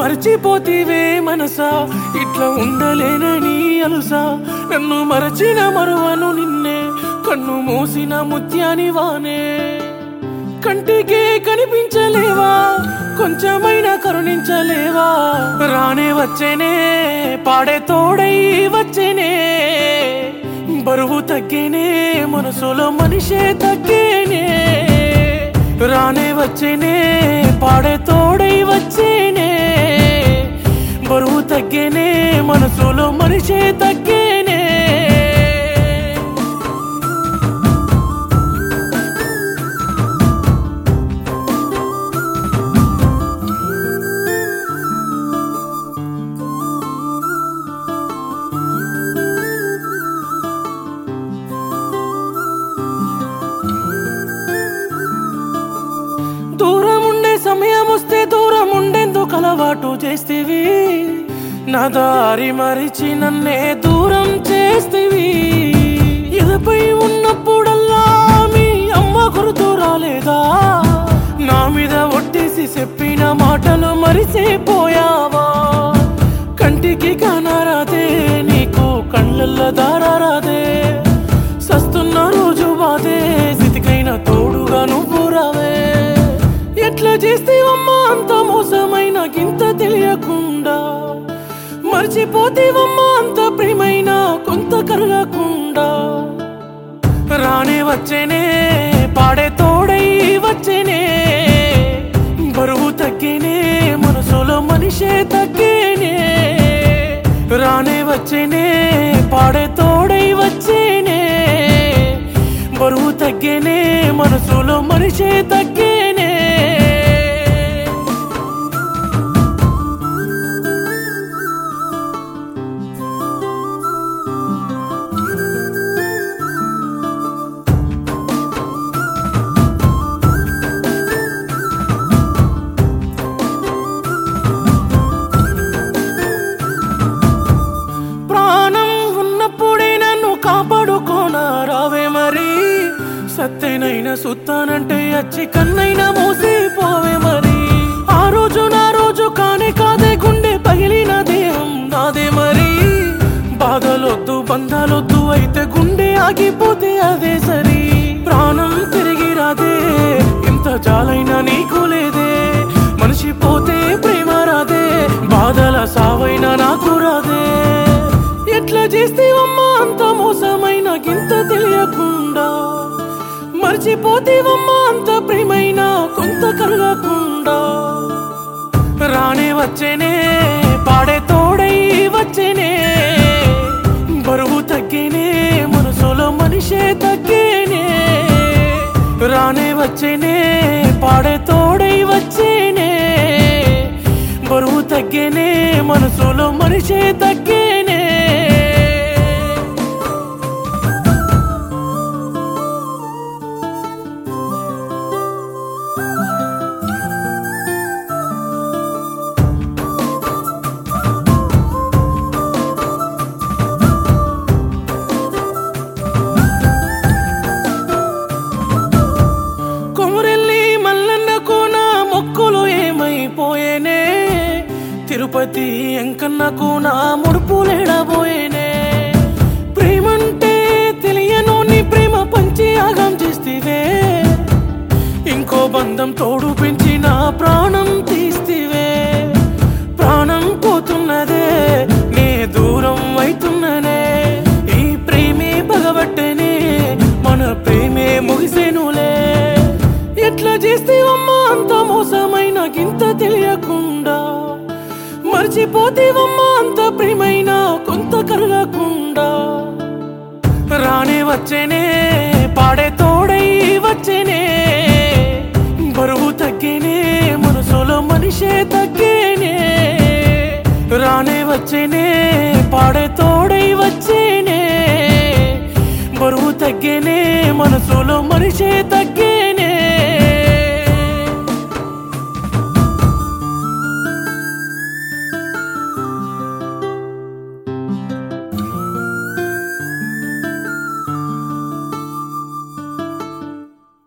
మరచిపోతీవే మనసా ఇట్లా ఉండలేనని అలుసా నన్ను మరచిన మరువను నిన్నే కన్ను మూసిన ముత్యాని వానే కంటికే కనిపించలేవా కొంచెమైనా కరుణించలేవా రానే వచ్చేనే పాడే తోడై వచ్చేనే బరువు తగ్గేనే మనసులో మనిషే తగ్గేనే రానే వచ్చేనే పాడే తోడై వచ్చేనే బరువు తగ్గేనే మనసులో మనిషే తగ్గేనే దూరం ఉండే సమయం వస్తే దూరం ఉండేందుకు అలవాటు చేస్తేవి నా దారి మరిచి నన్నే దూరం చేస్తేవి ఎదపై ఉన్నప్పుడల్లా మీ అమ్మ గుర్తు రాలేదా నా మీద ఒట్టేసి చెప్పిన మాటలు మరిసిపోయావా కంటికి కానరాదే నీకు కళ్ళల్లో దారారాదే సస్తున్న రోజు బాధే స్థితికైన తోడుగా నువ్వు రావే ఎట్లా చేస్తేవమ్మా అంత మోసమైన గింత తెలియకుండా మర్చిపోతేవమ్మా అంత ప్రేమైన కొంత కరగకుండా రానే వచ్చేనే పాడే తోడై వచ్చేనే బరువు తగ్గేనే మనసులో మనిషే తగ్గేనే రానే వచ్చేనే పాడే తోడై వచ్చేనే బరువు తగ్గేనే మనసులో మనిషే తగ్గేనే ప్రాణం ఉన్నప్పుడే నన్ను కాపాడుకోనా రావే మరి సత్తెనైనా సుత్తానంటే అచ్చి కన్నైనా మోసిపోవే మరి ఆ రోజు నా రోజు కానే కాదే గుండె పగిలిన దేహం నాదే మరి బాధలొద్దు బంధాలొద్దు అయితే గుండె ఆగిపోతే అదే సరి ప్రాణం తిరిగి రాదే ఇంత జాలైనా నీకు లేదే మనిషి పోతే ప్రేమ రాదే బాధల సావైనా నాకు రాదే ఎట్లా చేస్తేవమ్మా అంత మోసమైన గింత తెలియకుండా మర్చిపోతేవమ్మా అంత ప్రేమైన కొంత కలగకుండా రానే వచ్చేనే పాడే తోడై వచ్చేనే బరువు తగ్గేనే మనసులో మనిషే తగ్గేనే రానే వచ్చేనే పాడే తోడై వచ్చేనే బరువు తగ్గేనే మనసులో మనిషే తగ్గేనే కొమురెల్లి మల్లన్నకు నా మొక్కులు ఏమైపోయేనే తిరుపతి ఎంకన్నకు నా ముడుపులేడబోయేనే ప్రేమంటే తెలియను నీ ప్రేమ పంచి ఆగం చేస్తేవే ఇంకో బంధం తోడు పెంచి నా ప్రాణం తీస్తివే ప్రాణం పోతున్నదే నే దూరం అవుతున్ననే ఈ ప్రేమే పగబట్టనే మన ప్రేమే ముగిసేనులే ఎట్లా చేస్తేవమ్మా అంత మోసమైన గింత తెలియకుండా మర్చిపోతేవమ్మా అంత ప్రేమైన కొంత కరగకుండా రానే వచ్చేనే పాడే తోడై వచ్చేనే బరువు తగ్గేనే మనసులో మనిషే తగ్గేనే రానే వచ్చేనే పాడే తోడై వచ్చేనే బరువు తగ్గేనే మనసులో మనిషే తగ్గే